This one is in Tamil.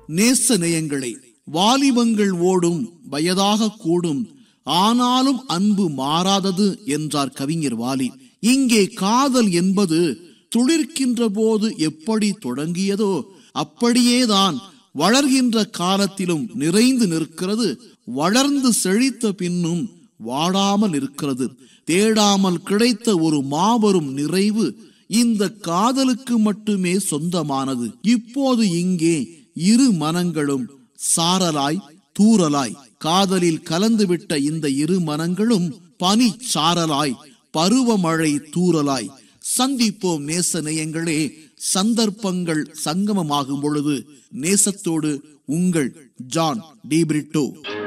நேச நேயங்களே வாலிபங்கள் ஓடும் வயதாக கூடும் ஆனாலும் அன்பு மாறாதது என்றார் கவிஞர் வாலி இங்கே காதல் என்பது துளிர்க்கின்ற போது எப்படி தொடங்கியதோ அப்படியேதான் வளர்கின்ற காலத்திலும் நிறைந்து நிற்கிறது வளர்ந்து செழித்த பின்னும் வாடாமல் இருக்கிறது தேடாமல் கிடைத்த ஒரு மாபெரும் நிறைவு இந்த காதலுக்கு மட்டுமே சொந்தமானது இப்போது இங்கே இரு மனங்களும் சாரலாய் தூறலாய் காதலில் கலந்துவிட்ட இந்த இரு மனங்களும் பனி சாரலாய் பருவமழை தூறலாய் சந்திப்போம் நேச நேயங்களே சந்தர்ப்பங்கள் சங்கமமாகும் பொழுது நேசத்தோடு உங்கள் ஜான் டிபிரிட்டோ